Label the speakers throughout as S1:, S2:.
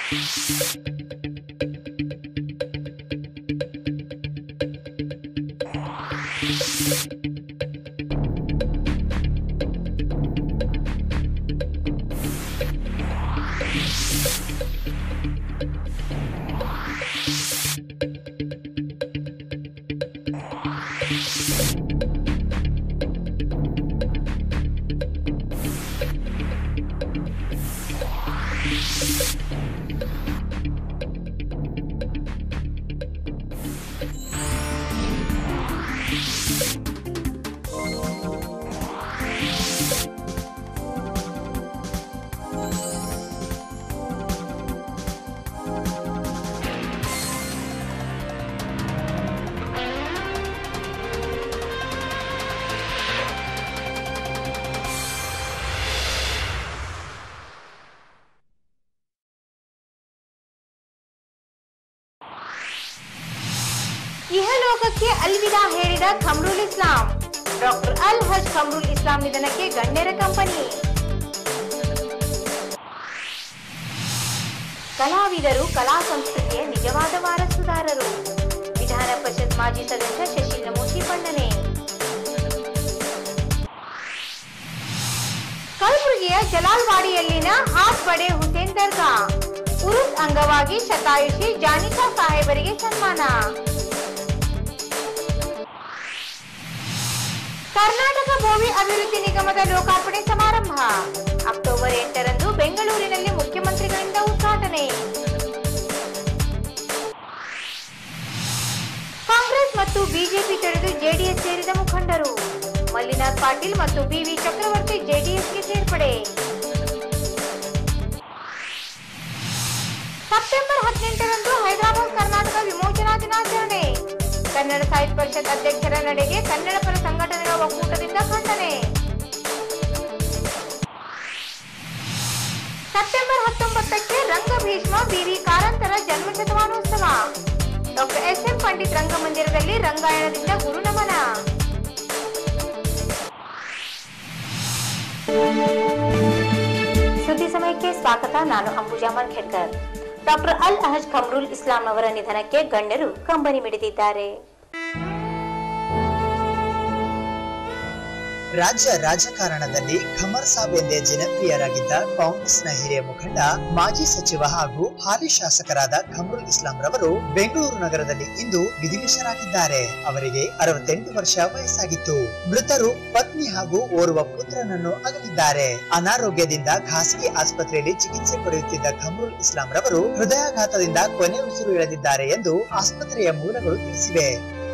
S1: ಇಹಲೋಕಕ್ಕೆ ಅಲ್ವಿದಾ ಹೇಳಿದ ಖಮ್ರುಲ್ ಇಸ್ಲಾಂ ಡಾಕ್ಟರ್ ಅಲ್ ಹಜ್ ಖಮ್ರುಲ್ ಇಸ್ಲಾಂ ನಿಧನಕ್ಕೆ ಗಣ್ಯರ ಕಂಪನಿ ಕಲಾವಿದರು ಕಲಾ ಸಂಸ್ಕೃತಿಯ ನಿಜವಾದ ವಾರಸುದಾರರು ವಿಧಾನ ಪರಿಷತ್ ಮಾಜಿ ಸದಸ್ಯ ಶಶಿಲ್ ನಮೋಶಿ ಬಣ್ಣನೆ ಕಲಬುರಗಿಯ ಜಲಾಲ್ವಾಡಿಯಲ್ಲಿನ ಹಾತ್ ಬಡೆ ಹುಸೇನ್ ದರ್ಗಾ ಉರುಸ್ ಅಂಗವಾಗಿ ಶತಾಯುಷಿ ಜಾನಿಕಾ ಸಾಹೇಬರಿಗೆ ಸನ್ಮಾನ ಕರ್ನಾಟಕ ಭೂಮಿ ಅಭಿವೃದ್ಧಿ ನಿಗಮದ ಲೋಕಾರ್ಪಣೆ ಸಮಾರಂಭ ಅಕ್ಟೋಬರ್ ಎಂಟರಂದು ಬೆಂಗಳೂರಿನಲ್ಲಿ ಮುಖ್ಯಮಂತ್ರಿಗಳಿಂದ ಉದ್ಘಾಟನೆ ಕಾಂಗ್ರೆಸ್ ಮತ್ತು ಬಿಜೆಪಿ ತೊರೆದು ಜೆಡಿಎಸ್ ಸೇರಿದ ಮುಖಂಡರು ಮಲ್ಲಿನಾಥ್ ಪಾಟೀಲ್ ಮತ್ತು ಬಿವಿ ಚಕ್ರವರ್ತಿ ಜೆಡಿಎಸ್ಗೆ ಸೇರ್ಪಡೆ ಸೆಪ್ಟೆಂಬರ್ ಹದಿನೆಂಟರಂದು ಹೈದರಾಬಾದ್ ಕರ್ನಾಟಕ ವಿಮೋಚನಾ ದಿನಾಚರಣೆ ಕನ್ನಡ ಸಾಹಿತ್ಯ ಪರಿಷತ್ ಅಧ್ಯಕ್ಷರ ನಡೆಗೆ ಕನ್ನಡ ಪರ ಸಂಘಟನೆಗಳ ಒಕ್ಕೂಟದಿಂದ ಖಂಡನೆ ಸೆಪ್ಟೆಂಬರ್ ಹತ್ತೊಂಬತ್ತಕ್ಕೆ ರಂಗಭೀಷ್ಮ ಬಿವಿ ಕಾರಂತರ ಜನ್ಮ ಶತಮಾನೋತ್ಸವ ಡಾಕ್ಟರ್ ಎಸ್ ಎಂ ಪಂಡಿತ್ ರಂಗಮಂದಿರದಲ್ಲಿ ರಂಗಾಯಣದಿಂದ ಗುರು ನಮನ ಸುದ್ದಿ ಸಮಯಕ್ಕೆ ಸ್ವಾಗತ ನಾನು ಅಂಬುಜಾ ಮನ್ಖೇಡ್ಕರ್ ಡಾಕ್ಟರ್ ಅಲ್ ಅಹಜ್ ಖಮ್ರುಲ್ ಇಸ್ಲಾಂ ಅವರ ನಿಧನಕ್ಕೆ ಗಣ್ಯರು ಕಂಬನಿ ಮಿಡಿದಿದ್ದಾರೆ
S2: ರಾಜ್ಯ ರಾಜಕಾರಣದಲ್ಲಿ ಖಮರ್ ಸಾಬ್ ಎಂದೇ ಜನಪ್ರಿಯರಾಗಿದ್ದ ಕಾಂಗ್ರೆಸ್ನ ಹಿರಿಯ ಮುಖಂಡ ಮಾಜಿ ಸಚಿವ ಹಾಗೂ ಹಾಲಿ ಶಾಸಕರಾದ ಖಮರುಲ್ ಇಸ್ಲಾಂ ರವರು ಬೆಂಗಳೂರು ನಗರದಲ್ಲಿ ಇಂದು ವಿಧಿವಿಷರಾಗಿದ್ದಾರೆ ಅವರಿಗೆ ಅರವತ್ತೆಂಟು ವರ್ಷ ವಯಸ್ಸಾಗಿತ್ತು ಮೃತರು ಪತ್ನಿ ಹಾಗೂ ಓರ್ವ ಪುತ್ರನನ್ನು ಅಗಲಿದ್ದಾರೆ ಅನಾರೋಗ್ಯದಿಂದ ಖಾಸಗಿ ಆಸ್ಪತ್ರೆಯಲ್ಲಿ ಚಿಕಿತ್ಸೆ ಪಡೆಯುತ್ತಿದ್ದ ಖಮರುಲ್ ಇಸ್ಲಾಂ ರವರು ಹೃದಯಾಘಾತದಿಂದ ಕೊನೆ ಉಸಿರು ಎಳೆದಿದ್ದಾರೆ ಎಂದು ಆಸ್ಪತ್ರೆಯ ಮೂಲಗಳು ತಿಳಿಸಿವೆ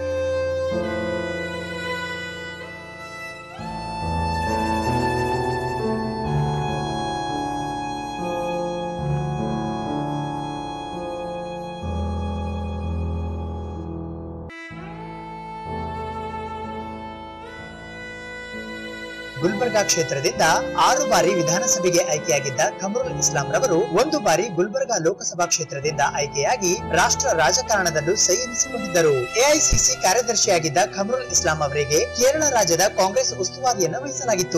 S2: ಗುಲ್ಬರ್ಗಾ ಕ್ಷೇತ್ರದಿಂದ ಆರು ಬಾರಿ ವಿಧಾನಸಭೆಗೆ ಆಯ್ಕೆಯಾಗಿದ್ದ ಖಮರುಲ್ ಇಸ್ಲಾಂ ರವರು ಒಂದು ಬಾರಿ ಗುಲ್ಬರ್ಗಾ ಲೋಕಸಭಾ ಕ್ಷೇತ್ರದಿಂದ ಆಯ್ಕೆಯಾಗಿ ರಾಷ್ಟ್ರ ರಾಜಕಾರಣದಲ್ಲೂ ಸೈ ಎನಿಸಿಕೊಂಡಿದ್ದರು ಎಐಸಿಸಿ ಕಾರ್ಯದರ್ಶಿಯಾಗಿದ್ದ ಖಮರುಲ್ ಇಸ್ಲಾಂ ಅವರಿಗೆ ಕೇರಳ ರಾಜ್ಯದ ಕಾಂಗ್ರೆಸ್ ಉಸ್ತುವಾರಿಯನ್ನು ವಹಿಸಲಾಗಿತ್ತು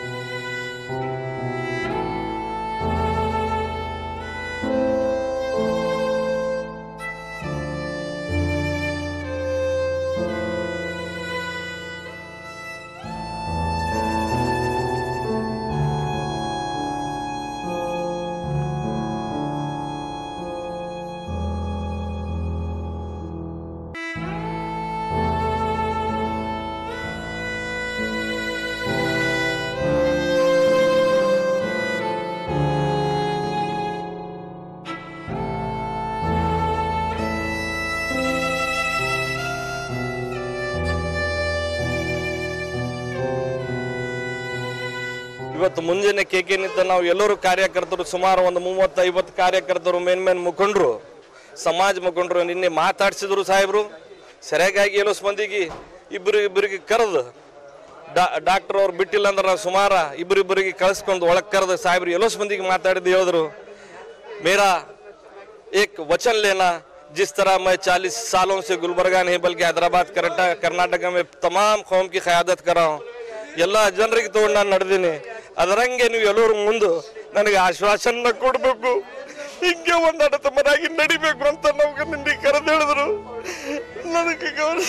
S3: ಇವತ್ತು ಮುಂಜಾನೆ ಕೇಕೆನಿಂದ ನಾವು ಎಲ್ಲರೂ ಕಾರ್ಯಕರ್ತರು ಸುಮಾರು ಒಂದು ಮೂವತ್ತು ಐವತ್ತು ಕಾರ್ಯಕರ್ತರು ಮೇನ್ ಮೇನ್ ಮುಖಂಡರು ಸಮಾಜ ಮುಖಂಡರು ನಿನ್ನೆ ಮಾತಾಡ್ಸಿದ್ರು ಸಾಹೇಬ್ರು ಸರಿಯಾಗಿ ಎಲ್ಲೋ ಮಂದಿಗೆ ಇಬ್ಬರು ಇಬ್ಬರಿಗೆ ಕರೆದು ಡಾ ಡಾಕ್ಟರ್ ಅವ್ರು ಬಿಟ್ಟಿಲ್ಲ ಅಂದ್ರೆ ನಾವು ಸುಮಾರು ಇಬ್ಬರಿಬ್ಬರಿಗೆ ಕಳಿಸ್ಕೊಂಡು ಒಳಗೆ ಕರೆದು ಸಾಹೇಬ್ರು ಎಲ್ಲೋ ಮಂದಿಗೆ ಮಾತಾಡಿದ್ದು ಹೇಳಿದ್ರು ಮೇರಾ एक वचन लेना जिस तरह मैं 40 सालों से गुलबर्गा नहीं बल्कि हैदराबाद कर्नाटक कर्नाटक में तमाम कौम की क़यादत कर रहा हूँ ಎಲ್ಲ ಜನರಿಗೆ ತಗೊಂಡು ನಾನು ನಡೆದೀನಿ ಅದರಂಗೆ ನೀವು ಎಲ್ಲರೂ ಮುಂದೆ ನನಗೆ ಆಶ್ವಾಸನ ಕೊಡಬೇಕು ಹಿಂಗೆ ಒಂದು ಅಡತ ಮರಾಗಿ ನಡಿಬೇಕು ಅಂತ ನಮ್ಗೆ ನಿನ್ನೆ ಕರೆದು ಹೇಳಿದ್ರು ನನಗೆ ಗೌರವ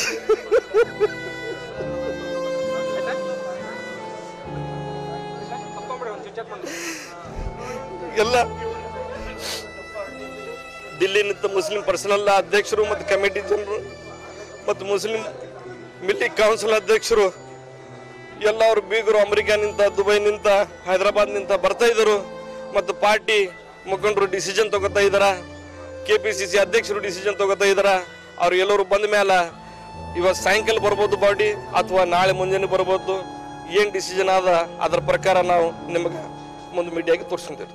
S3: ಎಲ್ಲ ದಿಲ್ಲಿನಿಂದ ಮುಸ್ಲಿಂ ಪರ್ಸನಲ್ ಅಧ್ಯಕ್ಷರು ಮತ್ತು ಕಮಿಟಿ ಜನರು ಮತ್ತು ಮುಸ್ಲಿಂ ಮಿಲಿ ಕೌನ್ಸಿಲ್ ಅಧ್ಯಕ್ಷರು ಎಲ್ಲ ಅವರು ಬೀಗರು ಅಮೆರಿಕಾನಿಂದ ದುಬೈನಿಂದ ಹೈದರಾಬಾದ್ನಿಂದ ಬರ್ತಾ ಇದ್ದರು ಮತ್ತು ಪಾರ್ಟಿ ಮುಖಂಡರು ಡಿಸಿಷನ್ ತಗೋತಾ ಇದ್ದಾರ ಕೆ ಪಿ ಸಿ ಸಿ ಅಧ್ಯಕ್ಷರು ಡಿಸಿಷನ್ ತಗೋತಾ ಇದ್ದಾರ ಅವ್ರು ಎಲ್ಲರೂ ಬಂದ ಮೇಲೆ ಇವತ್ತು ಸಾಯಂಕಾಲ ಬರ್ಬೋದು ಬಾಡಿ ಅಥವಾ ನಾಳೆ ಮುಂಜಾನೆ ಬರ್ಬೋದು ಏನು ಡಿಸಿಷನ್ ಆದ ಅದರ ಪ್ರಕಾರ ನಾವು ನಿಮಗೆ ಮುಂದೆ ಮೀಡಿಯಾಗೆ ತೋರಿಸ್ಕೊಂತೀವಿ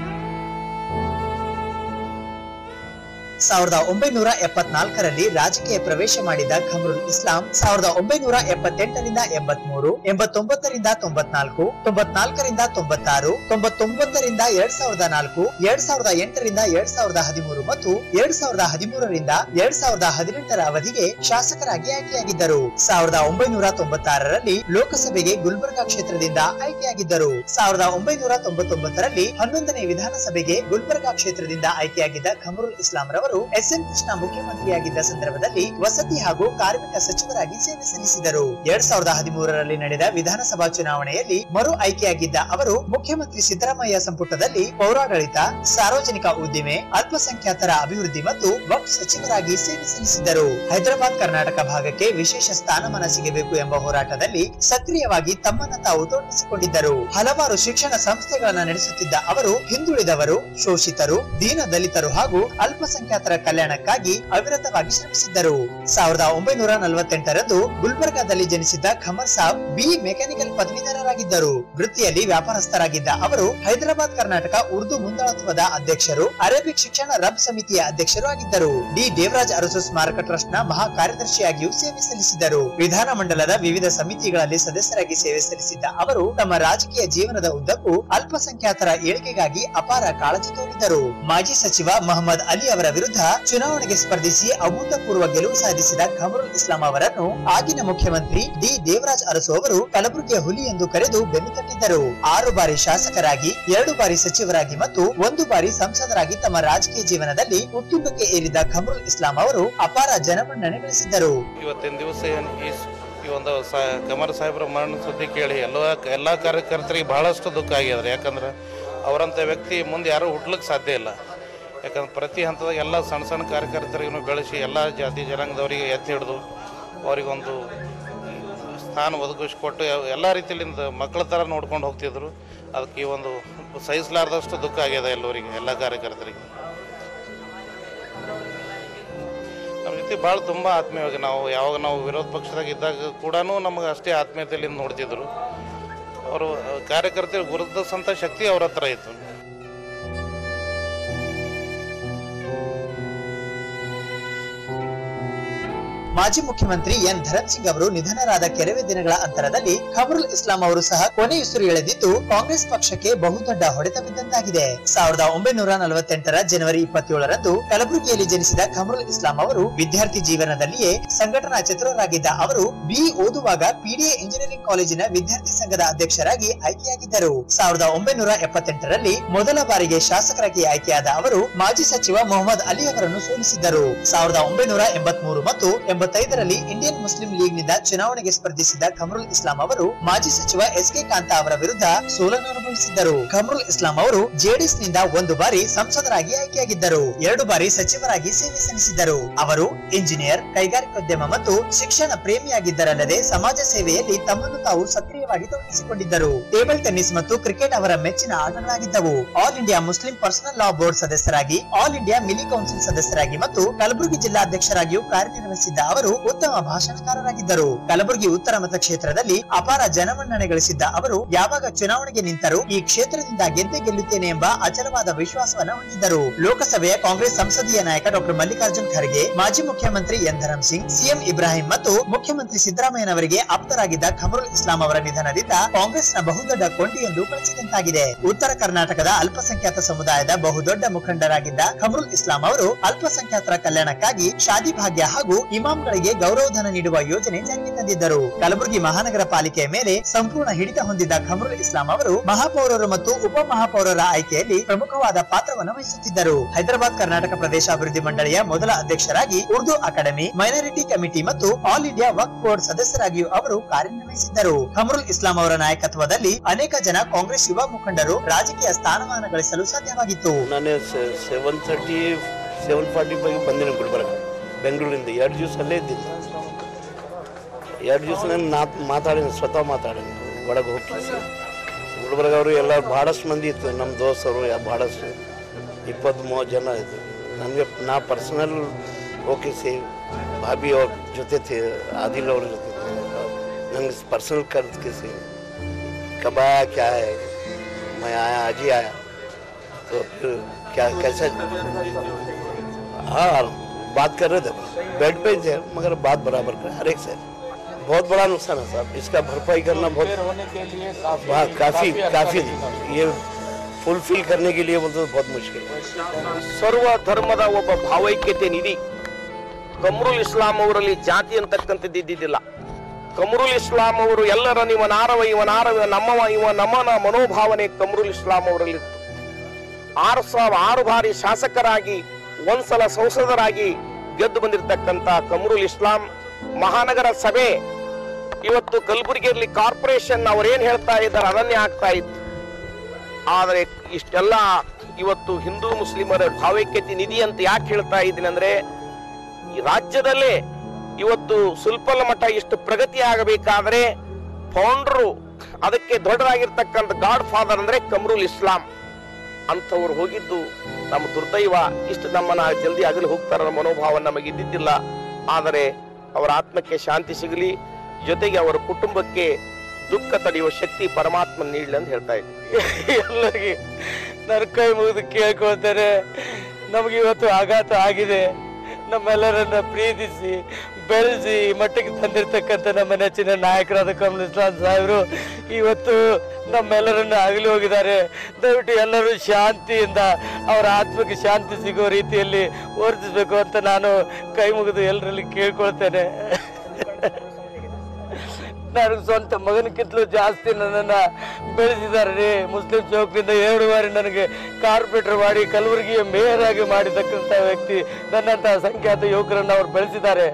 S2: ಸಾವಿರದ ಒಂಬೈನೂರ ಎಪ್ಪತ್ನಾಲ್ಕರಲ್ಲಿ ರಾಜಕೀಯ ಪ್ರವೇಶ ಮಾಡಿದ ಖಮರುಲ್ ಇಸ್ಲಾಂ ಸಾವಿರದ ಒಂಬೈನೂರ ಎಪ್ಪತ್ತೆಂಟರಿಂದ ಎಂಬತ್ಮೂರು ಎಂಬತ್ತೊಂಬತ್ತರಿಂದ ತೊಂಬತ್ನಾಲ್ಕು ತೊಂಬತ್ನಾಲ್ಕರಿಂದ ತೊಂಬತ್ತಾರು ತೊಂಬತ್ತೊಂಬತ್ತರಿಂದ ಎರಡ್ ಸಾವಿರದ ನಾಲ್ಕು ಎರಡ್ ಸಾವಿರದ ಎಂಟರಿಂದ ಎರಡ್ ಸಾವಿರದ ಹದಿಮೂರು ಮತ್ತು ಎರಡ್ ಸಾವಿರದ ಹದಿಮೂರರಿಂದ ಎರಡ್ ಸಾವಿರದ ಹದಿನೆಂಟರ ಅವಧಿಗೆ ಶಾಸಕರಾಗಿ ಆಯ್ಕೆಯಾಗಿದ್ದರು ಸಾವಿರದ ಒಂಬೈನೂರ ತೊಂಬತ್ತಾರರಲ್ಲಿ ಲೋಕಸಭೆಗೆ ಗುಲ್ಬರ್ಗಾ ಕ್ಷೇತ್ರದಿಂದ ಆಯ್ಕೆಯಾಗಿದ್ದರು ಸಾವಿರದ ಒಂಬೈನೂರ ತೊಂಬತ್ತೊಂಬತ್ತರಲ್ಲಿ ಹನ್ನೊಂದನೇ ವಿಧಾನಸಭೆಗೆ ಗುಲ್ಬರ್ಗಾ ಕ್ಷೇತ್ರದಿಂದ ಆಯ್ಕೆಯಾಗಿದ್ದ ಖಮರುಲ್ ಇಸ್ಲಾಂ ರವರು ಎಸ್ ಎನ್ ಕೃಷ್ಣ ಮುಖ್ಯಮಂತ್ರಿಯಾಗಿದ್ದ ಸಂದರ್ಭದಲ್ಲಿ ವಸತಿ ಹಾಗೂ ಕಾರ್ಮಿಕ ಸಚಿವರಾಗಿ ಸೇವೆ ಸಲ್ಲಿಸಿದರು ಎರಡ್ ಸಾವಿರದ ಹದಿಮೂರರಲ್ಲಿ ನಡೆದ ವಿಧಾನಸಭಾ ಚುನಾವಣೆಯಲ್ಲಿ ಮರು ಆಯ್ಕೆಯಾಗಿದ್ದ ಅವರು ಮುಖ್ಯಮಂತ್ರಿ ಸಿದ್ದರಾಮಯ್ಯ ಸಂಪುಟದಲ್ಲಿ ಪೌರಾಡಳಿತ ಸಾರ್ವಜನಿಕ ಉದ್ದಿಮೆ ಅಲ್ಪಸಂಖ್ಯಾತರ ಅಭಿವೃದ್ಧಿ ಮತ್ತು ವಕ್ಫ್ ಸಚಿವರಾಗಿ ಸೇವೆ ಸಲ್ಲಿಸಿದ್ದರು ಹೈದರಾಬಾದ್ ಕರ್ನಾಟಕ ಭಾಗಕ್ಕೆ ವಿಶೇಷ ಸ್ಥಾನಮಾನ ಸಿಗಬೇಕು ಎಂಬ ಹೋರಾಟದಲ್ಲಿ ಸಕ್ರಿಯವಾಗಿ ತಮ್ಮನ್ನ ತಾವು ತೊಡಗಿಸಿಕೊಂಡಿದ್ದರು ಹಲವಾರು ಶಿಕ್ಷಣ ಸಂಸ್ಥೆಗಳನ್ನ ನಡೆಸುತ್ತಿದ್ದ ಅವರು ಹಿಂದುಳಿದವರು ಶೋಷಿತರು ದೀನ ದಲಿತರು ಹಾಗೂ ಅಲ್ಪಸಂಖ್ಯಾತರ ಕಲ್ಯಾಣಕ್ಕಾಗಿ ಅವಿರತವಾಗಿ ಶ್ರಮಿಸಿದ್ದರು ಸಾವಿರದ ಒಂಬೈನೂರ ನಲವತ್ತೆಂಟರಂದು ಗುಲ್ಬರ್ಗಾದಲ್ಲಿ ಜನಿಸಿದ್ದ ಖಮರ್ ಸಾಬ್ ಬಿ ಮೆಕ್ಯಾನಿಕಲ್ ಪದವೀಧರರಾಗಿದ್ದರು ವೃತ್ತಿಯಲ್ಲಿ ವ್ಯಾಪಾರಸ್ಥರಾಗಿದ್ದ ಅವರು ಹೈದರಾಬಾದ್ ಕರ್ನಾಟಕ ಉರ್ದು ಮುಂದಾಳತ್ವದ ಅಧ್ಯಕ್ಷರು ಅರೇಬಿಕ್ ಶಿಕ್ಷಣ ರಬ್ ಸಮಿತಿಯ ಅಧ್ಯಕ್ಷರು ಆಗಿದ್ದರು ಡಿ ದೇವರಾಜ್ ಅರಸು ಸ್ಮಾರಕ ಟ್ರಸ್ಟ್ ನ ಮಹಾ ಕಾರ್ಯದರ್ಶಿಯಾಗಿಯೂ ಸೇವೆ ಸಲ್ಲಿಸಿದರು ವಿಧಾನಮಂಡಲದ ವಿವಿಧ ಸಮಿತಿಗಳಲ್ಲಿ ಸದಸ್ಯರಾಗಿ ಸೇವೆ ಸಲ್ಲಿಸಿದ್ದ ಅವರು ತಮ್ಮ ರಾಜಕೀಯ ಜೀವನದ ಉದ್ದಕ್ಕೂ ಅಲ್ಪಸಂಖ್ಯಾತರ ಏಳಿಗೆಗಾಗಿ ಅಪಾರ ಕಾಳಜಿ ತೋರಿದ್ದರು ಮಾಜಿ ಸಚಿವ ಮಹಮ್ಮದ್ ಅಲಿ ಅವರ ವಿರುದ್ಧ ಚುನಾವಣೆಗೆ ಸ್ಪರ್ಧಿಸಿ ಅಭೂತಪೂರ್ವ ಗೆಲುವು ಸಾಧಿಸಿದ ಖಮರುಲ್ ಇಸ್ಲಾಂ ಅವರನ್ನು ಆಗಿನ ಮುಖ್ಯಮಂತ್ರಿ ಡಿ ದೇವರಾಜ್ ಅರಸು ಅವರು ಕಲಬುರಗಿಯ ಹುಲಿ ಎಂದು ಕರೆದು ಬೆನ್ನು ತಟ್ಟಿದ್ದರು ಆರು ಬಾರಿ ಶಾಸಕರಾಗಿ ಎರಡು ಬಾರಿ ಸಚಿವರಾಗಿ ಮತ್ತು ಒಂದು ಬಾರಿ ಸಂಸದರಾಗಿ ತಮ್ಮ ರಾಜಕೀಯ ಜೀವನದಲ್ಲಿ ಉತ್ತುಂಗಕ್ಕೆ ಏರಿದ ಖಮರುಲ್ ಇಸ್ಲಾಂ ಅವರು ಅಪಾರ ಜನಮನ್ನಣೆ ಗಳಿಸಿದ್ದರು
S4: ಇವತ್ತಿನ ದಿವಸ ಏನು ಈ ಸ್- ಈ ಒಂದು ಸ ಕಮರ್ ಸಾಹೇಬ್ರ ಮರಣ ಸುದ್ದಿ ಕೇಳಿ ಎಲ್ಲ ಎಲ್ಲ ಕಾರ್ಯಕರ್ತರಿಗೆ ಬಹಳಷ್ಟು ದುಃಖ ಆಗ್ಯದ್ರಿ ಯಾಕಂದ್ರೆ ಅವರಂಥ ವ್ಯಕ್ತಿ ಮುಂದೆ ಯಾರೂ ಹುಟ್ಲಿಕ್ಕೆ ಸಾಧ್ಯ ಇಲ್ಲ ಯಾಕಂದ್ರೆ ಪ್ರತಿ ಹಂತದಾಗ ಎಲ್ಲ ಸಣ್ಣ ಸಣ್ಣ ಕಾರ್ಯಕರ್ತರಿಗೂ ಬೆಳೆಸಿ ಎಲ್ಲ ಜಾತಿ ಜನಾಂಗದವರಿಗೆ ಎತ್ತಿ ಹಿಡಿದು ಅವರಿಗೊಂದು ಸ್ಥಾನ ಒದಗಿಸ್ಕೊಟ್ಟು ಎಲ್ಲ ರೀತಿಯಿಂದ ಮಕ್ಕಳ ಥರ ನೋಡ್ಕೊಂಡು ಹೋಗ್ತಿದ್ರು ಅದಕ್ಕೆ ಈ ಒಂದು ಸಹಿಸಲಾರ್ದಷ್ಟು ದುಃಖ ಆಗ್ಯದ ಎಲ್ಲರಿಗೆ ಎಲ್ಲ ಕಾರ್ಯಕರ್ತರಿಗೆ ನಮ್ಮ ಜೊತೆ ಭಾಳ ತುಂಬ ಆತ್ಮೀಯವಾಗಿ ನಾವು ಯಾವಾಗ ನಾವು ವಿರೋಧ ಪಕ್ಷದಾಗ ಇದ್ದಾಗ ಕೂಡ ನಮಗೆ ಅಷ್ಟೇ ಆತ್ಮೀಯತೆಯಿಂದ ನೋಡ್ತಿದ್ರು ಅವರು ಕಾರ್ಯಕರ್ತರ ಗುರುತಿಸಂಥ ಶಕ್ತಿ ಅವ್ರ ಹತ್ರ ಇತ್ತು
S2: ಮಾಜಿ ಮುಖ್ಯಮಂತ್ರಿ ಎನ್ ಧರಮ್ ಸಿಂಗ್ ಅವರು ನಿಧನರಾದ ಕೆಲವೇ ದಿನಗಳ ಅಂತರದಲ್ಲಿ ಖಮರುಲ್ ಇಸ್ಲಾಂ ಅವರು ಸಹ ಕೊನೆಯುಸಿರು ಎಳೆದಿದ್ದು ಕಾಂಗ್ರೆಸ್ ಪಕ್ಷಕ್ಕೆ ಬಹುದೊಡ್ಡ ಹೊಡೆತ ಬಿದ್ದಂತಾಗಿದೆ ಸಾವಿರದ ಒಂಬೈನೂರ ನಲವತ್ತೆಂಟರ ಜನವರಿ ಇಪ್ಪತ್ತೇಳರಂದು ಕಲಬುರಗಿಯಲ್ಲಿ ಜನಿಸಿದ ಖಮರುಲ್ ಇಸ್ಲಾಂ ಅವರು ವಿದ್ಯಾರ್ಥಿ ಜೀವನದಲ್ಲಿಯೇ ಸಂಘಟನಾ ಚತುರರಾಗಿದ್ದ ಅವರು ಬಿ ಓದುವಾಗ ಪಿಡಿಎ ಇಂಜಿನಿಯರಿಂಗ್ ಕಾಲೇಜಿನ ವಿದ್ಯಾರ್ಥಿ ಸಂಘದ ಅಧ್ಯಕ್ಷರಾಗಿ ಆಯ್ಕೆಯಾಗಿದ್ದರು ಸಾವಿರದ ಒಂಬೈನೂರ ಎಪ್ಪತ್ತೆಂಟರಲ್ಲಿ ಮೊದಲ ಬಾರಿಗೆ ಶಾಸಕರಾಗಿ ಆಯ್ಕೆಯಾದ ಅವರು ಮಾಜಿ ಸಚಿವ ಮೊಹಮ್ಮದ್ ಅಲಿ ಅವರನ್ನು ಸೋಲಿಸಿದ್ದರು ಸಾವಿರದ ಒಂಬೈನೂರ ಎಂಬತ್ಮೂರು ಮತ್ತು ಎಂಬತ್ತೈದರಲ್ಲಿ ಇಂಡಿಯನ್ ಮುಸ್ಲಿಂ ಲೀಗ್ ನಿಂದ ಚುನಾವಣೆಗೆ ಸ್ಪರ್ಧಿಸಿದ ಖಮರುಲ್ ಇಸ್ಲಾಂ ಅವರು ಮಾಜಿ ಸಚಿವ ಎಸ್ ಕೆ ಕಾಂತ ಅವರ ವಿರುದ್ಧ ಸೋಲನ್ನು ಅನುಭವಿಸಿದ್ದರು ಖಮರುಲ್ ಇಸ್ಲಾಂ ಅವರು ಜೆಡಿಎಸ್ ನಿಂದ ಒಂದು ಬಾರಿ ಸಂಸದರಾಗಿ ಆಯ್ಕೆಯಾಗಿದ್ದರು ಎರಡು ಬಾರಿ ಸಚಿವರಾಗಿ ಸೇವೆ ಸಲ್ಲಿಸಿದ್ದರು ಅವರು ಇಂಜಿನಿಯರ್ ಕೈಗಾರಿಕೋದ್ಯಮ ಮತ್ತು ಶಿಕ್ಷಣ ಪ್ರೇಮಿಯಾಗಿದ್ದರಲ್ಲದೆ ಸಮಾಜ ಸೇವೆಯಲ್ಲಿ ತಮ್ಮನ್ನು ತಾವು ಸಕ್ರಿಯವಾಗಿ ತೊಡಗಿಸಿಕೊಂಡಿದ್ದರು ಟೇಬಲ್ ಟೆನ್ನಿಸ್ ಮತ್ತು ಕ್ರಿಕೆಟ್ ಅವರ ಮೆಚ್ಚಿನ ಆಟಗಳಾಗಿದ್ದವು All India Muslim Personal Law Board ಸದಸ್ಯರಾಗಿ ಆಲ್ ಇಂಡಿಯಾ ಮಿಲಿ ಕೌನ್ಸಿಲ್ ಸದಸ್ಯರಾಗಿ ಮತ್ತು ಕಲಬುರಗಿ ಜಿಲ್ಲಾಧ್ಯಕ್ಷರಾಗಿಯೂ ಕಾರ್ಯನಿರ್ವಹಿಸಿದ್ದ ಅವರು ಉತ್ತಮ ಭಾಷಣಕಾರರಾಗಿದ್ದರು ಕಲಬುರಗಿ ಉತ್ತರ ಮತಕ್ಷೇತ್ರದಲ್ಲಿ ಅಪಾರ ಜನಮನ್ನಣೆ ಗಳಿಸಿದ್ದ ಅವರು ಯಾವಾಗ ಚುನಾವಣೆಗೆ ನಿಂತರೂ ಈ ಕ್ಷೇತ್ರದಿಂದ ಗೆದ್ದೇ ಗೆಲ್ಲುತ್ತೇನೆ ಎಂಬ ಅಚಲವಾದ ವಿಶ್ವಾಸವನ್ನ ಹೊಂದಿದ್ದರು ಲೋಕಸಭೆಯ ಕಾಂಗ್ರೆಸ್ ಸಂಸದೀಯ ನಾಯಕ ಡಾಕ್ಟರ್ ಮಲ್ಲಿಕಾರ್ಜುನ್ ಖರ್ಗೆ ಮಾಜಿ ಮುಖ್ಯಮಂತ್ರಿ ಎನ್ ಧರಮ್ ಸಿಂಗ್ ಸಿಎಂ ಇಬ್ರಾಹಿಂ ಮತ್ತು ಮುಖ್ಯಮಂತ್ರಿ ಸಿದ್ದರಾಮಯ್ಯನವರಿಗೆ ಆಪ್ತರಾಗಿದ್ದ ಖಮರುಲ್ ಇಸ್ಲಾಂ ಅವರ ನಿಧನದಿಂದ ಕಾಂಗ್ರೆಸ್ನ ಬಹುದೊಡ್ಡ ಕೊಂಡಿಯೊಂದು ಕಳಚಿದಂತಾಗಿದೆ ಉತ್ತರ ಕರ್ನಾಟಕದ ಅಲ್ಪಸಂಖ್ಯಾತ ಸಮುದಾಯದ ಬಹುದೊಡ್ಡ ಮುಖಂಡರಾಗಿದ್ದ ಖಮರುಲ್ ಇಸ್ಲಾಂ ಅವರು ಅಲ್ಪಸಂಖ್ಯಾತರ ಕಲ್ಯಾಣಕ್ಕಾಗಿ ಶಾದಿ ಭಾಗ್ಯ ಹಾಗೂ ಇಮಾಮ್ಗಳ ಕುಟುಂಬಗಳಿಗೆ ಗೌರವಧನ ನೀಡುವ ಯೋಜನೆ ಜಾರಿಗೆ ತಂದಿದ್ದರು ಕಲಬುರಗಿ ಮಹಾನಗರ ಪಾಲಿಕೆಯ ಮೇಲೆ ಸಂಪೂರ್ಣ ಹಿಡಿತ ಹೊಂದಿದ್ದ ಖಮರುಲ್ ಇಸ್ಲಾಂ ಅವರು ಮಹಾಪೌರರು ಮತ್ತು ಉಪ ಮಹಾಪೌರರ ಆಯ್ಕೆಯಲ್ಲಿ ಪ್ರಮುಖವಾದ ಪಾತ್ರವನ್ನು ವಹಿಸುತ್ತಿದ್ದರು ಹೈದರಾಬಾದ್ ಕರ್ನಾಟಕ ಪ್ರದೇಶ ಅಭಿವೃದ್ಧಿ ಮಂಡಳಿಯ ಮೊದಲ ಅಧ್ಯಕ್ಷರಾಗಿ ಉರ್ದು ಅಕಾಡೆಮಿ ಮೈನಾರಿಟಿ ಕಮಿಟಿ ಮತ್ತು ಆಲ್ ಇಂಡಿಯಾ ವಕ್ ಬೋರ್ಡ್ ಸದಸ್ಯರಾಗಿಯೂ ಅವರು ಕಾರ್ಯನಿರ್ವಹಿಸಿದ್ದರು ಖಮರುಲ್ ಇಸ್ಲಾಂ ಅವರ ನಾಯಕತ್ವದಲ್ಲಿ ಅನೇಕ ಜನ ಕಾಂಗ್ರೆಸ್ ಯುವ ಮುಖಂಡರು ರಾಜಕೀಯ ಸ್ಥಾನಮಾನ ಗಳಿಸಲು ಸಾಧ್ಯವಾಗಿತ್ತು
S5: ನಾನು seven thirty seven forty five ಬಂದಿನಿ ಗುಲ್ಬರ್ಗ ಬೆಂಗಳೂರಿಂದ ಎರಡು ದಿವಸ ಅಲ್ಲೇ ಇದ್ದಿದ್ದು ಎರಡು ದಿವಸ ನಾನು ನಾ ಮಾತಾಡಿನಿ ಸ್ವತಃ ಮಾತಾಡೀನಿ ಒಳಗೆ ಹೋಗಿ ಗುಲ್ಬರ್ಗ ಅವರು ಎಲ್ಲ ಭಾಳಷ್ಟು ಮಂದಿ ಇತ್ತು ನಮ್ಮ ದೋಸ್ತರು ಯಾ ಭಾಳಷ್ಟು ಇಪ್ಪತ್ತು ಮೂವತ್ತು ಜನ ಇತ್ತು ನನಗೆ ನಾ ಪರ್ಸನಲ್ ಓಕೆ ಸೇ ಭಾಬಿ ಅವ್ರ ಜೊತೆ ಥೇ ಆದಿಲ್ ಅವ್ರ ಜೊತೆ ಥೇ ನನಗೆ पर्सनल कर किसी कब आया क्या है मैं आया आज ही आया तो फिर क्या कैसे हाँ बात कर रहे थे बेड पे ही थे मगर बात बराबर कर हर एक से बहुत बड़ा नुकसान है साहब इसका भरपाई करना बहुत हाँ, काफी काफी ये फुलफिल करने के लिए बोलते तो बहुत मुश्किल है
S3: ಸರ್ವ ಧರ್ಮದ ಒಬ್ಬ ಭಾವೈಕ್ಯತೆ ನಿಧಿ ಕಮ್ರುಲ್ ಇಸ್ಲಾಂ ಅವರಲ್ಲಿ ಜಾತಿ ಅಂತಕ್ಕಂಥದ್ದು ಇದ್ದಿದ್ದಿಲ್ಲ ಕಮ್ರುಲ್ ಇಸ್ಲಾಂ ಅವರು ಎಲ್ಲರ ಇವನಾರವ ಇವನಾರವ ನಮ್ಮವ ಇವ ನಮ್ಮನ ಮನೋಭಾವನೆ ಕಮ್ರುಲ್ ಇಸ್ಲಾಂ ಅವರಲ್ಲಿತ್ತು ಆರು ಸಾವಿರ ಆರು ಬಾರಿ ಶಾಸಕರಾಗಿ ಒಂದ್ಸಲ ಸಂಸದರಾಗಿ ಗೆದ್ದು ಬಂದಿರತಕ್ಕಂತ ಕಮ್ರುಲ್ ಇಸ್ಲಾಂ ಮಹಾನಗರ ಸಭೆ ಇವತ್ತು ಕಲಬುರಗಿಯಲ್ಲಿ ಕಾರ್ಪೊರೇಷನ್ ಅವ್ರೇನ್ ಹೇಳ್ತಾ ಇದ್ದಾರೆ ಅದನ್ನೇ ಆಗ್ತಾ ಇತ್ತು ಆದರೆ ಇಷ್ಟೆಲ್ಲ ಇವತ್ತು ಹಿಂದೂ ಮುಸ್ಲಿಮರ ಭಾವೈಕ್ಯತೆ ನಿಧಿ ಅಂತ ಯಾಕೆ ಹೇಳ್ತಾ ಇದ್ದೀನಿ ಅಂದ್ರೆ ಈ ರಾಜ್ಯದಲ್ಲೇ ಇವತ್ತು ಸುಲ್ಪಲ ಮಠ ಇಷ್ಟು ಪ್ರಗತಿ ಆಗಬೇಕಾದ್ರೆ ಫೌಂಡ್ರು ಅದಕ್ಕೆ ದೊಡ್ಡದಾಗಿರ್ತಕ್ಕಂಥ ಗಾಡ್ ಫಾದರ್ ಅಂದ್ರೆ ಕಮ್ರುಲ್ ಇಸ್ಲಾಂ ಅಂಥವ್ರು ಹೋಗಿದ್ದು ನಮ್ಮ ದುರ್ದೈವ ಇಷ್ಟು ನಮ್ಮನ್ನ ಜಲ್ದಿ ಅಗಲಿ ಹೋಗ್ತಾರ ಅನ್ನೋ ಮನೋಭಾವ ನಮಗೆ ಇದ್ದಿದ್ದಿಲ್ಲ ಆದರೆ ಅವರ ಆತ್ಮಕ್ಕೆ ಶಾಂತಿ ಸಿಗಲಿ ಜೊತೆಗೆ ಅವರ ಕುಟುಂಬಕ್ಕೆ ದುಃಖ ತಡೆಯುವ ಶಕ್ತಿ ಪರಮಾತ್ಮ ನೀಡಲಿ ಅಂತ ಹೇಳ್ತಾ ಇದ್ದೀನಿ
S6: ಎಲ್ಲರಿಗೆ ನನ್ನ ಕೈ ಮುಗಿದು ಕೇಳ್ಕೊಳ್ತಾರೆ ನಮಗೆ ಇವತ್ತು ಆಘಾತ ಆಗಿದೆ ನಮ್ಮೆಲ್ಲರನ್ನ ಪ್ರೀತಿಸಿ ಬೆಳೆಸಿ ಈ ಮಟ್ಟಕ್ಕೆ ತಂದಿರ್ತಕ್ಕಂಥ ನಮ್ಮ ನೆಚ್ಚಿನ ನಾಯಕರಾದ ಕಮಲ್ ಇಸ್ಲಾಂ ಸಾಹೇಬರು ಇವತ್ತು ನಮ್ಮೆಲ್ಲರನ್ನ ಅಗಲಿ ಹೋಗಿದ್ದಾರೆ ದಯವಿಟ್ಟು ಎಲ್ಲರೂ ಶಾಂತಿಯಿಂದ ಅವರ ಆತ್ಮಕ್ಕೆ ಶಾಂತಿ ಸಿಗೋ ರೀತಿಯಲ್ಲಿ ವರ್ತಿಸಬೇಕು ಅಂತ ನಾನು ಕೈ ಮುಗಿದು ಎಲ್ಲರಲ್ಲಿ ಕೇಳ್ಕೊಳ್ತೇನೆ ನನಗೆ ಸ್ವಂತ ಮಗನಕ್ಕಿಂತಲೂ ಜಾಸ್ತಿ ನನ್ನನ್ನು ಬೆಳೆಸಿದ್ದಾರೆ ರೀ ಮುಸ್ಲಿಂ ಚೌಕದಿಂದ ಎರಡು ಬಾರಿ ನನಗೆ ಕಾರ್ಪೊರೇಟರ್ ಮಾಡಿ ಕಲಬುರಗಿಯ ಮೇಯರ್ ಆಗಿ ಮಾಡಿರ್ತಕ್ಕಂಥ ವ್ಯಕ್ತಿ ನನ್ನಂತಹ ಸಂಖ್ಯಾತ ಯುವಕರನ್ನು ಅವರು ಬೆಳೆಸಿದ್ದಾರೆ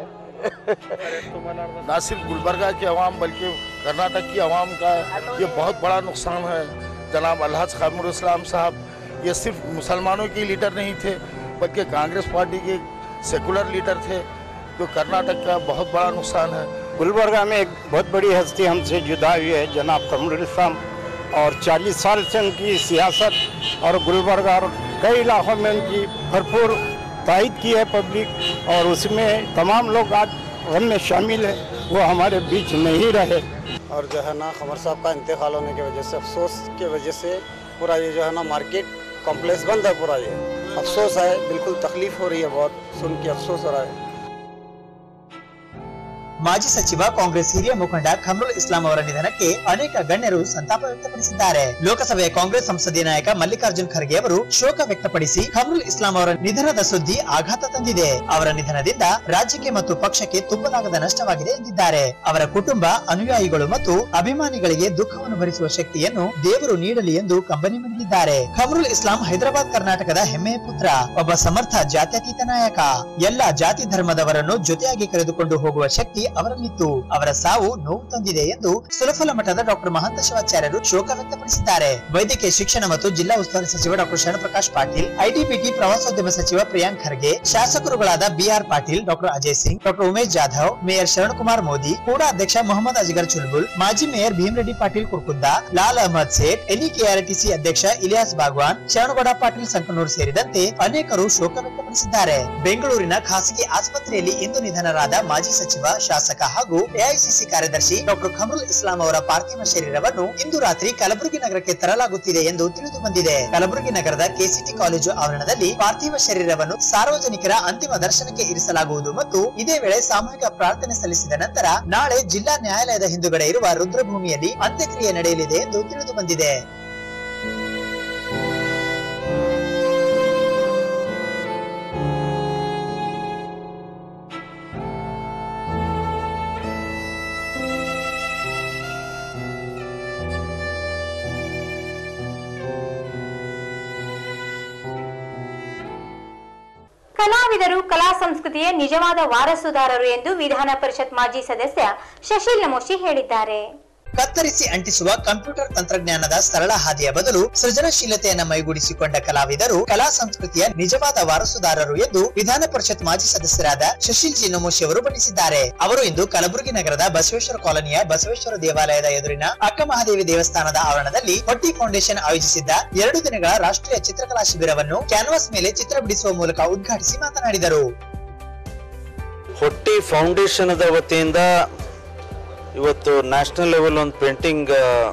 S7: ना सिर्फ गुलबर्गा की आवाम बल्कि कर्नाटक की आवाम का ये बहुत बड़ा नुकसान है जनाब अलहज खामर इस्लाम साहब ये सिर्फ मुसलमानों के लीडर नहीं थे बल्कि कांग्रेस पार्टी के सेकुलर लीडर थे जो कर्नाटक का बहुत बड़ा नुकसान है
S8: गुलबर्गा में एक बहुत बड़ी हस्ती हमसे जुदा हुई है जनाब कमरुल इस्लाम और 40 साल से उनकी सियासत और गुलबर्गा और कई इलाकों में उनकी भरपूर तायद की है पब्लिक और उसमें तमाम लोग आज गम में शामिल है वो हमारे बीच नहीं रहे
S9: और जो है ना खमर साहब का इंतकाल होने की वजह से अफसोस की वजह से पूरा ये जो है ना मार्केट कॉम्प्लेक्स बंद है पूरा ये अफसोस है बिल्कुल तकलीफ हो रही है बहुत सुन के अफसोस हो रहा है
S2: ಮಾಜಿ ಸಚಿವ ಕಾಂಗ್ರೆಸ್ ಹಿರಿಯ ಮುಖಂಡ ಖಮ್ರುಲ್ ಇಸ್ಲಾಂ ಅವರ ನಿಧನಕ್ಕೆ ಅನೇಕ ಗಣ್ಯರು ಸಂತಾಪ ವ್ಯಕ್ತಪಡಿಸಿದ್ದಾರೆ ಲೋಕಸಭೆಯ ಕಾಂಗ್ರೆಸ್ ಸಂಸದೀಯ ನಾಯಕ ಮಲ್ಲಿಕಾರ್ಜುನ್ ಖರ್ಗೆ ಅವರು ಶೋಕ ವ್ಯಕ್ತಪಡಿಸಿ ಖಮ್ರುಲ್ ಇಸ್ಲಾಂ ಅವರ ನಿಧನದ ಸುದ್ದಿ ಆಘಾತ ತಂದಿದೆ ಅವರ ನಿಧನದಿಂದ ರಾಜ್ಯಕ್ಕೆ ಮತ್ತು ಪಕ್ಷಕ್ಕೆ ತುಂಬಲಾಗದ ನಷ್ಟವಾಗಿದೆ ಎಂದಿದ್ದಾರೆ ಅವರ ಕುಟುಂಬ ಅನುಯಾಯಿಗಳು ಮತ್ತು ಅಭಿಮಾನಿಗಳಿಗೆ ದುಃಖವನ್ನು ಭರಿಸುವ ಶಕ್ತಿಯನ್ನು ದೇವರು ನೀಡಲಿ ಎಂದು ಕಂಬನಿ ಮಿಡಿದಿದ್ದಾರೆ ಖಮ್ರುಲ್ ಇಸ್ಲಾಂ ಹೈದರಾಬಾದ್ ಕರ್ನಾಟಕದ ಹೆಮ್ಮೆಯ ಪುತ್ರ ಒಬ್ಬ ಸಮರ್ಥ ಜಾತ್ಯತೀತ ನಾಯಕ ಎಲ್ಲ ಜಾತಿ ಧರ್ಮದವರನ್ನು ಜೊತೆಯಾಗಿ ಕರೆದುಕೊಂಡು ಹೋಗುವ ಶಕ್ತಿ ಅವರಲ್ಲಿತ್ತು ಅವರ ಸಾವು ನೋವು ತಂದಿದೆ ಎಂದು ಸುಲಫಲ ಮಠದ ಡಾಕ್ಟರ್ ಮಹಂತ ಶಿವಾಚಾರ್ಯರು ಶೋಕ ವ್ಯಕ್ತಪಡಿಸಿದ್ದಾರೆ ವೈದ್ಯಕೀಯ ಶಿಕ್ಷಣ ಮತ್ತು ಜಿಲ್ಲಾ ಉಸ್ತುವಾರಿ ಸಚಿವ ಡಾಕ್ಟರ್ ಶರಣಪ್ರಕಾಶ್ ಪಾಟೀಲ್ ಐಟಿಬಿಟಿ ಪ್ರವಾಸೋದ್ಯಮ ಸಚಿವ ಪ್ರಿಯಾಂಕ್ ಖರ್ಗೆ ಶಾಸಕರುಗಳಾದ BR Patil doctor Ajay Singh doctor Umesh Jadhav mayor Sharanakumar Modi ಕೂಡ ಅಧ್ಯಕ್ಷ ಮೊಹಮ್ಮದ್ ಅಜಗರ್ ಚುಲ್ಬುಲ್ ಮಾಜಿ ಮೇಯರ್ ಭೀಮರೆಡ್ಡಿ ಪಾಟೀಲ್ ಕುರ್ಕುಂದ ಲಾಲ್ ಅಹಮದ್ ಸೇಠ್ ಎನ್ಇಕೆಆರ್ಟಿಸಿ ಅಧ್ಯಕ್ಷ ಇಲಿಯಾಸ್ ಬಾಗ್ವಾನ್ ಶರಣಗೌಡ ಪಾಟೀಲ್ ಸಂಕನೂರ್ ಸೇರಿದಂತೆ ಅನೇಕರು ಶೋಕ ವ್ಯಕ್ತಪಡಿಸಿದ್ದಾರೆ ಬೆಂಗಳೂರಿನ ಖಾಸಗಿ ಆಸ್ಪತ್ರೆಯಲ್ಲಿ ಇಂದು ನಿಧನರಾದ ಮಾಜಿ ಸಚಿವ ಶಾಸಕ ಹಾಗೂ ಎಐಸಿಸಿ ಕಾರ್ಯದರ್ಶಿ ಡಾಕ್ಟರ್ ಖಮರುಲ್ ಇಸ್ಲಾಂ ಅವರ ಪಾರ್ಥಿವ ಶರೀರವನ್ನು ಇಂದು ರಾತ್ರಿ ಕಲಬುರಗಿ ನಗರಕ್ಕೆ ತರಲಾಗುತ್ತಿದೆ ಎಂದು ತಿಳಿದು ಬಂದಿದೆ ಕಲಬುರಗಿ ನಗರದ ಕೆಸಿಟಿ ಕಾಲೇಜು ಆವರಣದಲ್ಲಿ ಪಾರ್ಥಿವ ಶರೀರವನ್ನು ಸಾರ್ವಜನಿಕರ ಅಂತಿಮ ದರ್ಶನಕ್ಕೆ ಇರಿಸಲಾಗುವುದು ಮತ್ತು ಇದೇ ವೇಳೆ ಸಾಮೂಹಿಕ ಪ್ರಾರ್ಥನೆ ಸಲ್ಲಿಸಿದ ನಂತರ ನಾಳೆ ಜಿಲ್ಲಾ ನ್ಯಾಯಾಲಯದ ಹಿಂದುಗಡೆ ಇರುವ ರುದ್ರಭೂಮಿಯಲ್ಲಿ ಅಂತ್ಯಕ್ರಿಯೆ ನಡೆಯಲಿದೆ ಎಂದು ತಿಳಿದು ಬಂದಿದೆ
S1: ಕಲಾವಿದರು ಕಲಾ ಸಂಸ್ಕೃತಿಯ ನಿಜವಾದ ವಾರಸುದಾರರು ಎಂದು ವಿಧಾನ ಪರಿಷತ್ ಮಾಜಿ ಸದಸ್ಯ ಶಶಿಲ್ ನಮೋಶಿ ಹೇಳಿದ್ದಾರೆ
S2: ಕತ್ತರಿಸಿ ಅಂಟಿಸುವ ಕಂಪ್ಯೂಟರ್ ತಂತ್ರಜ್ಞಾನದ ಸರಳ ಹಾದಿಯ ಬದಲು ಸೃಜನಶೀಲತೆಯನ್ನ ಮೈಗೂಡಿಸಿಕೊಂಡ ಕಲಾವಿದರು ಕಲಾ ಸಂಸ್ಕೃತಿಯ ನಿಜವಾದ ವಾರಸುದಾರರು ಎಂದು ವಿಧಾನ ಪರಿಷತ್ ಮಾಜಿ ಸದಸ್ಯರಾದ ಶಶಿಲ್ ಜಿ ನಮೋಶಿ ಅವರು ಬಣ್ಣಿಸಿದ್ದಾರೆ ಅವರು ಇಂದು ಕಲಬುರಗಿ ನಗರದ ಬಸವೇಶ್ವರ ಕಾಲೋನಿಯ ಬಸವೇಶ್ವರ ದೇವಾಲಯದ ಎದುರಿನ ಅಕ್ಕ ಮಹಾದೇವಿ ದೇವಸ್ಥಾನದ ಆವರಣದಲ್ಲಿ ಹೊಟ್ಟಿ ಫೌಂಡೇಶನ್ ಆಯೋಜಿಸಿದ್ದ ಎರಡು ದಿನಗಳ ರಾಷ್ಟ್ರೀಯ ಚಿತ್ರಕಲಾ ಶಿಬಿರವನ್ನು ಕ್ಯಾನ್ವಾಸ್ ಮೇಲೆ ಚಿತ್ರ ಬಿಡಿಸುವ ಮೂಲಕ ಉದ್ಘಾಟಿಸಿ ಮಾತನಾಡಿದರು
S10: ಹೊಟ್ಟಿ ಫೌಂಡೇಶನ್ದ ವತಿಯಿಂದ ಇವತ್ತು ನ್ಯಾಷನಲ್ ಲೆವೆಲ್ ಒಂದು ಪೇಂಟಿಂಗ್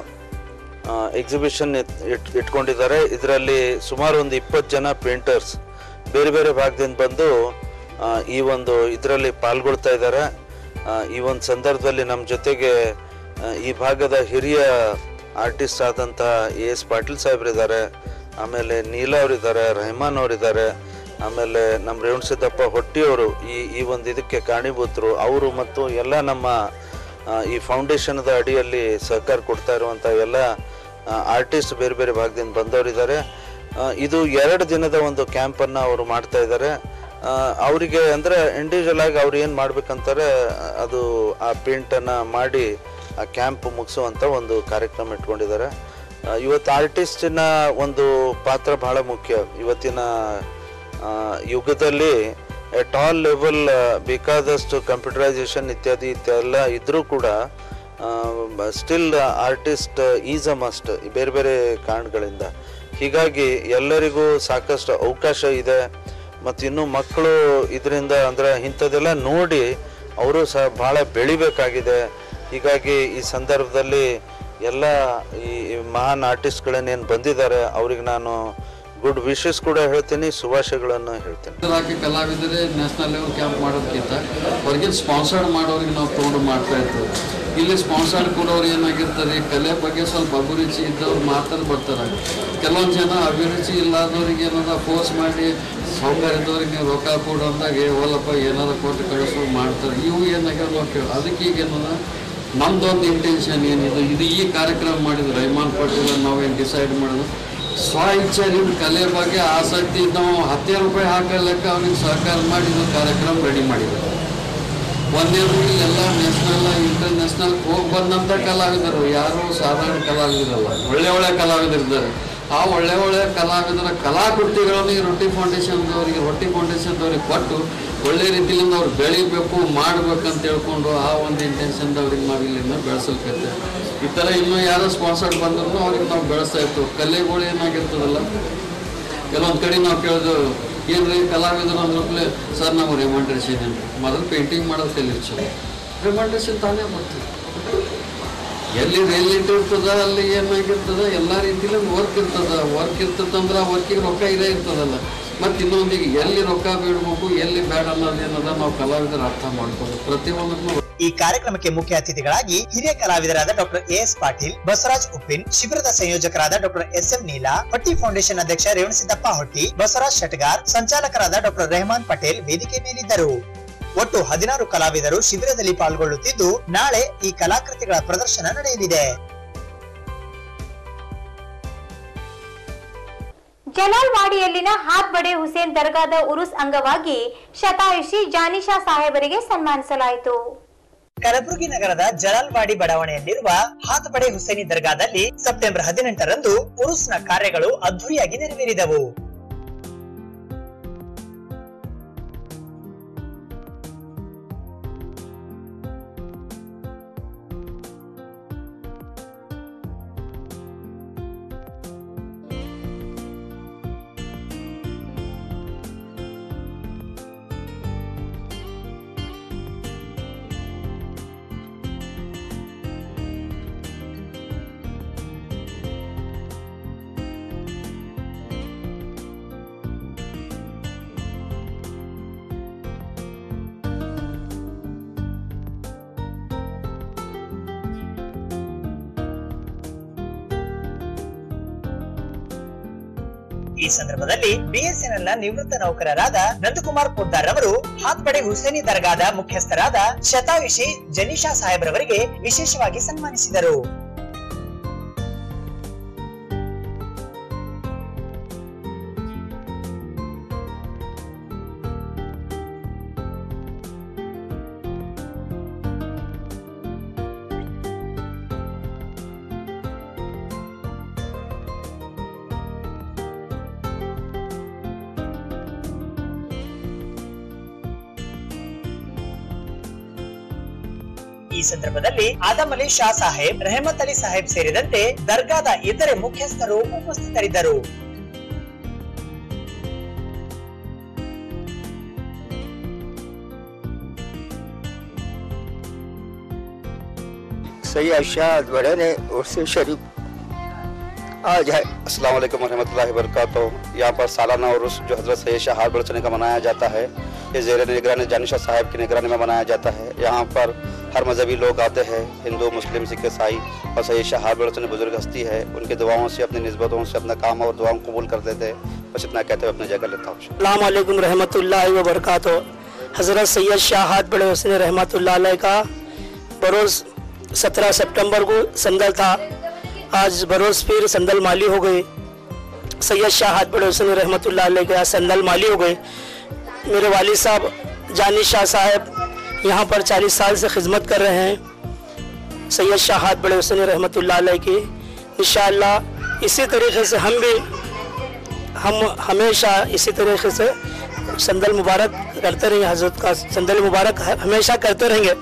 S10: ಎಕ್ಸಿಬಿಷನ್ ಇಟ್ಕೊಂಡಿದ್ದಾರೆ ಇದರಲ್ಲಿ ಸುಮಾರು ಒಂದು ಇಪ್ಪತ್ತು ಜನ ಪೇಂಟರ್ಸ್ ಬೇರೆ ಬೇರೆ ಭಾಗದಿಂದ ಬಂದು ಆ, ಈ ಒಂದು ಇದರಲ್ಲಿ ಪಾಲ್ಗೊಳ್ತಾ ಇದ್ದಾರೆ ಆ, ಈ ಒಂದು ಸಂದರ್ಭದಲ್ಲಿ ನಮ್ಮ ಜೊತೆಗೆ ಆ, ಈ ಭಾಗದ ಹಿರಿಯ ಆರ್ಟಿಸ್ಟ್ ಆದಂಥ ಎ ಎಸ್ ಪಾಟೀಲ್ ಸಾಹೇಬ್ರಿದ್ದಾರೆ ಆಮೇಲೆ ನೀಲಾ ಅವರಿದ್ದಾರೆ ರೆಹಮಾನ್ ಅವರಿದ್ದಾರೆ ಆಮೇಲೆ ನಮ್ಮ ರೇವಣ ಸಿದ್ದಪ್ಪ ಹೊಟ್ಟಿಯವರು ಈ ಈ ಒಂದು ಇದಕ್ಕೆ ಕಾರಣೀಭೂತರು ಅವರು ಮತ್ತು ಎಲ್ಲ ನಮ್ಮ ಆ, ಈ ಫೌಂಡೇಶನ್ದ ಅಡಿಯಲ್ಲಿ ಸಹಕಾರ ಕೊಡ್ತಾ ಇರುವಂಥ ಎಲ್ಲ ಆರ್ಟಿಸ್ಟ್ ಬೇರೆ ಬೇರೆ ಭಾಗದಿಂದ ಬಂದವರಿದ್ದಾರೆ ಆ, ಇದು ಎರಡು ದಿನದ ಒಂದು ಕ್ಯಾಂಪನ್ನು ಅವರು ಮಾಡ್ತಾ ಇದ್ದಾರೆ ಆ, ಅವರಿಗೆ ಅಂದರೆ ಇಂಡಿವಿಜುವಲ್ ಆಗಿ ಅವ್ರು ಏನು ಮಾಡ್ಬೇಕಂತಾರೆ ಅದು ಆ ಪೇಂಟನ್ನು ಮಾಡಿ ಆ ಕ್ಯಾಂಪ್ ಮುಗಿಸುವಂಥ ಒಂದು ಕಾರ್ಯಕ್ರಮ ಇಟ್ಕೊಂಡಿದ್ದಾರೆ ಆ, ಇವತ್ತು ಆರ್ಟಿಸ್ಟಿನ ಒಂದು ಪಾತ್ರ ಬಹಳ ಮುಖ್ಯ ಇವತ್ತಿನ ಆ, ಯುಗದಲ್ಲಿ ಎಟ್ ಆಲ್ ಲೆವೆಲ್ ಬೇಕಾದಷ್ಟು ಕಂಪ್ಯೂಟರೈಸೇಷನ್ ಇತ್ಯಾದಿ ಇತ್ತೆಲ್ಲ ಇದ್ರೂ ಕೂಡ still artist is a must ಬೇರೆ ಬೇರೆ ಕಾರಣಗಳಿಂದ ಹೀಗಾಗಿ ಎಲ್ಲರಿಗೂ ಸಾಕಷ್ಟು ಅವಕಾಶ ಇದೆ ಮತ್ತು ಇನ್ನು ಮಕ್ಕಳು ಇದರಿಂದ ಅಂದರೆ ಇಂಥದ್ದೆಲ್ಲ ನೋಡಿ ಅವರು ಸಹ ಭಾಳ ಬೆಳಿಬೇಕಾಗಿದೆ ಹೀಗಾಗಿ ಈ ಸಂದರ್ಭದಲ್ಲಿ ಎಲ್ಲ ಈ ಮಹಾನ್ ಆರ್ಟಿಸ್ಟ್ಗಳನ್ನೇನು ಬಂದಿದ್ದಾರೆ ಅವ್ರಿಗೆ ನಾನು ಗುಡ್ ವಿಶಸ್ ಕೂಡ ಹೇಳ್ತೀನಿ ಶುಭಾಶಯಗಳನ್ನು ಹೇಳ್ತೀನಿ
S11: ಹಾಕಿ ಕಲಾವಿದರೆ ನ್ಯಾಷನಲ್ ಲೆವೆಲ್ ಕ್ಯಾಂಪ್ ಮಾಡೋದಕ್ಕಿಂತ ಹೊರಗಿನ ಸ್ಪಾನ್ಸರ್ಡ್ ಮಾಡೋರಿಗೆ ನಾವು ತೊಗೊಂಡು ಮಾಡ್ತಾ ಇರ್ತೀವಿ ಇಲ್ಲಿ ಸ್ಪಾನ್ಸರ್ಡ್ ಕೊಡೋರು ಏನಾಗಿರ್ತಾರೆ ಕಲೆ ಬಗ್ಗೆ ಸ್ವಲ್ಪ ಅಭಿರುಚಿ ಇದ್ದವ್ರು ಮಾತ್ರ ಬರ್ತಾರೆ ಕೆಲವೊಂದು ಜನ ಅಭಿರುಚಿ ಇಲ್ಲದವ್ರಿಗೆ ಏನಾರ ಫೋರ್ಸ್ ಮಾಡಿ ಸೌಕರ್ಯ ಇದ್ದವ್ರಿಗೆ ನೀವು ರೊಕ್ಕ ಕೊಡು ಅಂದಾಗ ಏ ಹೋಲಪ್ಪ ಏನಾರ ಕೊಟ್ಟು ಕಳಿಸೋ ಮಾಡ್ತಾರೆ ಇವು ಏನಾಗ್ಯಾವ ನಾವು ಕೇಳಿ ಅದಕ್ಕೆ ಈಗ ಏನದ ನಮ್ದೊಂದು ಇಂಟೆನ್ಷನ್ ಏನಿದೆ ಇದು ಈ ಕಾರ್ಯಕ್ರಮ ಮಾಡಿದ್ರು ರೈಮಾನ್ ಪಾಟೀಲ್ ನಾವೇನು ಡಿಸೈಡ್ ಮಾಡಿದ್ರು ಸ್ವ ಇಚ್ಛೆಯಿಂದ ಕಲೆ ಬಗ್ಗೆ ಆಸಕ್ತಿ ನಾವು ಹತ್ತೇ ರೂಪಾಯಿ ಹಾಕೋ ಲೆಕ್ಕ ಅವ್ರಿಗೆ ಸಹಕಾರ ಮಾಡಿ ಇದು ಕಾರ್ಯಕ್ರಮ ರೆಡಿ ಮಾಡಿದ್ರು ಒಂದೇ ಎಲ್ಲ ನ್ಯಾಷನಲ್ ಇಂಟರ್ನ್ಯಾಷನಲ್ ಹೋಗಿ ಬಂದಂಥ ಕಲಾವಿದರು ಯಾರು ಸಾಧಾರಣ ಕಲಾವಿದರಲ್ಲ ಒಳ್ಳೆ ಒಳ್ಳೆ ಕಲಾವಿದರಿದ್ದಾರೆ ಆ ಒಳ್ಳೆ ಒಳ್ಳೆ ಕಲಾವಿದರ ಕಲಾಕೃತಿಗಳನ್ನು ಈ ರೊಟ್ಟಿ ಫೌಂಡೇಶನ್ದವರಿಗೆ ರೊಟ್ಟಿ ಫೌಂಡೇಶನ್ದವ್ರಿಗೆ ಕೊಟ್ಟು ಒಳ್ಳೆ ರೀತಿಯಿಂದ ಅವ್ರು ಬೆಳಿಬೇಕು ಮಾಡ್ಬೇಕಂತ ಹೇಳ್ಕೊಂಡು ಆ ಒಂದು ಇಂಟೆನ್ಷನ್ದವ್ರಿಗೆ ನಾವು ಇಲ್ಲಿಂದ ಬೆಳೆಸಲ್ಕತ್ತೆ ಈ ಥರ ಇನ್ನೂ ಯಾರೋ ಸ್ಪಾನ್ಸರ್ಡ್ ಬಂದ್ರು ಅವ್ರಿಗೆ ನಾವು ಬೆಳೆಸ್ತಾ ಇರ್ತೀವಿ ಕಲೆಗಳು ಏನಾಗಿರ್ತದಲ್ಲ ಕೆಲವೊಂದು ಕಡೆ ನಾವು ಕೇಳಿದ್ರು ಏನ್ರಿ ಕಲಾವಿದರು ಅಂದ್ರಪ್ಲೆ ಸರ್ ನಾವು ರೆಮಂಡೇಷನ್ ಏನು ಮೊದಲು ಪೇಂಟಿಂಗ್ ಮಾಡೋದು ಕಲಿರ್ಚೋದು ರೆಮಂಡೇಷನ್ ತಾನೇ ಬರ್ತೀವಿ ಎಲ್ಲಿ ರಿಲೇಟ್ ಇರ್ತದ ಅಲ್ಲಿ ಏನಾಗಿರ್ತದ ಎಲ್ಲ ರೀತಿಲಿ ವರ್ಕ್ ಇರ್ತದ ವರ್ಕ್ ಇರ್ತದಂದ್ರೆ ಆ ವರ್ಕಿಗೆ ರೊಕ್ಕ ಇದೇ ಇರ್ತದಲ್ಲ ಮತ್ತು ಇನ್ನೊಂದಿಗೆ ಎಲ್ಲಿ ರೊಕ್ಕ ಬೇಡಬೇಕು ಎಲ್ಲಿ ಬೇಡ ಅನ್ನೋದು ಏನದ ನಾವು ಕಲಾವಿದರು ಅರ್ಥ ಮಾಡ್ಕೋಬೇಕು ಪ್ರತಿಯೊಂದಕ್ಕೂ
S2: ಈ ಕಾರ್ಯಕ್ರಮಕ್ಕೆ ಮುಖ್ಯ ಅತಿಥಿಗಳಾಗಿ ಹಿರಿಯ ಕಲಾವಿದರಾದ doctor A S Patil Basavaraj Uppin ಶಿಬಿರದ ಸಂಯೋಜಕರಾದ doctor S M Neela Hotti Foundation ಅಧ್ಯಕ್ಷ ರೇವಣಸಿದ್ದಪ್ಪ ಹೊಟ್ಟಿ ಬಸವರಾಜ್ ಶೆಟ್ಗಾರ್ ಸಂಚಾಲಕರಾದ ಡಾಕ್ಟರ್ ರೆಹಮಾನ್ ಪಟೇಲ್ ವೇದಿಕೆ ಮೇಲಿದ್ದರು ಒಟ್ಟು ಹದಿನಾರು ಕಲಾವಿದರು ಶಿಬಿರದಲ್ಲಿ ಪಾಲ್ಗೊಳ್ಳುತ್ತಿದ್ದು ನಾಳೆ ಈ ಕಲಾಕೃತಿಗಳ ಪ್ರದರ್ಶನ ನಡೆಯಲಿದೆ
S1: ಜಲಾಲ್ವಾಡಿಯಲ್ಲಿನ ಹಾತ್ ಬಡೆ ಹುಸೇನ್ ದರ್ಗಾದ ಉರುಸ್ ಅಂಗವಾಗಿ ಶತಾಯುಷಿ ಜಾನಿಶಾ ಸಾಹೇಬರಿಗೆ ಸನ್ಮಾನಿಸಲಾಯಿತು
S2: ಕಲಬುರಗಿ ನಗರದ ಜಲಾಲ್ವಾಡಿ ಬಡಾವಣೆಯಲ್ಲಿರುವ ಹಾತಪಡೆ ಹುಸೇನಿ ದರ್ಗಾದಲ್ಲಿ ಸೆಪ್ಟೆಂಬರ್ ಹದಿನೆಂಟರಂದು ಉರುಸ್ನ ಕಾರ್ಯಗಳು ಅದ್ದೂರಿಯಾಗಿ ನೆರವೇರಿದವು ಈ ಸಂದರ್ಭದಲ್ಲಿ ಬಿಎಸ್ಎನ್ಎಲ್ ನ ನಿವೃತ್ತ ನೌಕರರಾದ ನಂದಕುಮಾರ್ ಪೋದ್ದಾರ್ ಅವರು ಹಾತ್ಪಡೆ ಹುಸೇನಿ ದರ್ಗಾದ ಮುಖ್ಯಸ್ಥರಾದ ಶತಾಯುಷಿ ಜನಿಷಾ ಸಾಹೇಬ್ರವರಿಗೆ ವಿಶೇಷವಾಗಿ ಸನ್ಮಾನಿಸಿದರು ಈ ಸಂದರ್ಭದಲ್ಲಿ ಆದಮ್ ಅಲಿ ಶಾ ಸಾಹೇಬ್ ರೆಹಮತ್ ಅಲಿ ಸಾಹೇಬ್ ಸೇರಿದಂತೆ ದರ್ಗಾದ ಇತರೆ ಮುಖ್ಯಸ್ಥರು ಉಪಸ್ಥಿತರಿದ್ದರು
S12: सैयद शाह बड़े ने उर्स शरीफ आज है
S10: अस्सलाम वालेकुम रहमतुल्लाहि वबरकातुहू यहाँ पर सालाना उर्स जो हजरत सैयद शाह हार बड़चने का मनाया जाता है ये जेर निगरानी जानिशा साहब की निगरानी में मनाया जाता है यहाँ पर हर मजहबी लोग आते हैं हिंदू मुस्लिम सिख ईसाई और सैयद शाह हार बड़चने बुजुर्ग हस्ती है उनकी दुआओं से अपनी नस्बतों से अपना काम और दुआओं को कबूल कर देते हैं बस इतना कहते हुए अपनी जगह लेता हूँ
S13: अल्लाम रहमतुल्लाहि व बरकातो हज़रत सैयद शाहाद बड़े हुसैन रहमतुल्लाह अलैह का बरोज़ 17 सितंबर को संदल था आज बरोज़ फिर संदल माली हो गए सैयद शाहाद बड़े हुसैन रहमतुल्लाह अलैह के आज संदल माली हो गए मेरे वालिद साहब जानी शाह साहब यहाँ पर 40 साल से खिदमत कर रहे हैं सैयद शाहाद बड़े हुसैन रहमतुल्लाह अलैह की इंशाअल्लाह इसी तरीके से हम भी हम हमेशा इसी तरीके से संदल मुबारक करते रहेंगे हजरत का संदल मुबारक हमेशा करते रहेंगे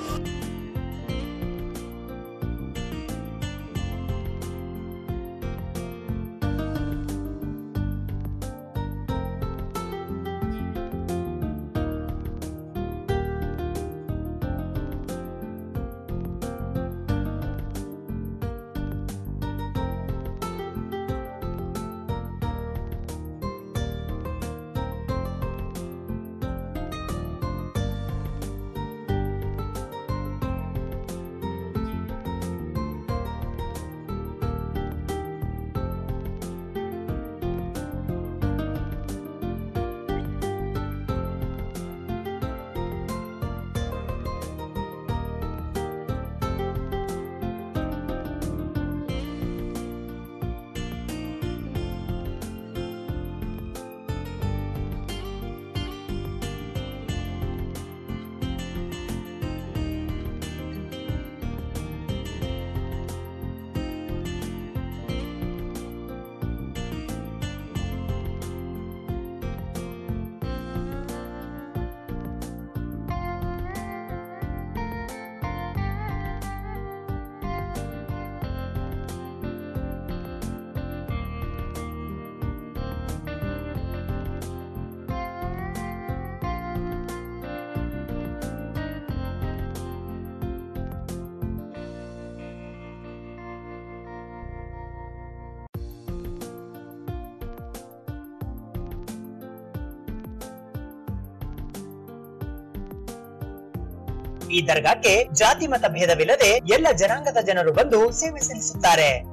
S2: ಈ ದರ್ಗಾಕ್ಕೆ ಜಾತಿ ಮತ ಭೇದವಿಲ್ಲದೆ ಎಲ್ಲ ಜನಾಂಗದ ಜನರು ಬಂದು ಸೇವೆ ಸಲ್ಲಿಸುತ್ತಾರೆ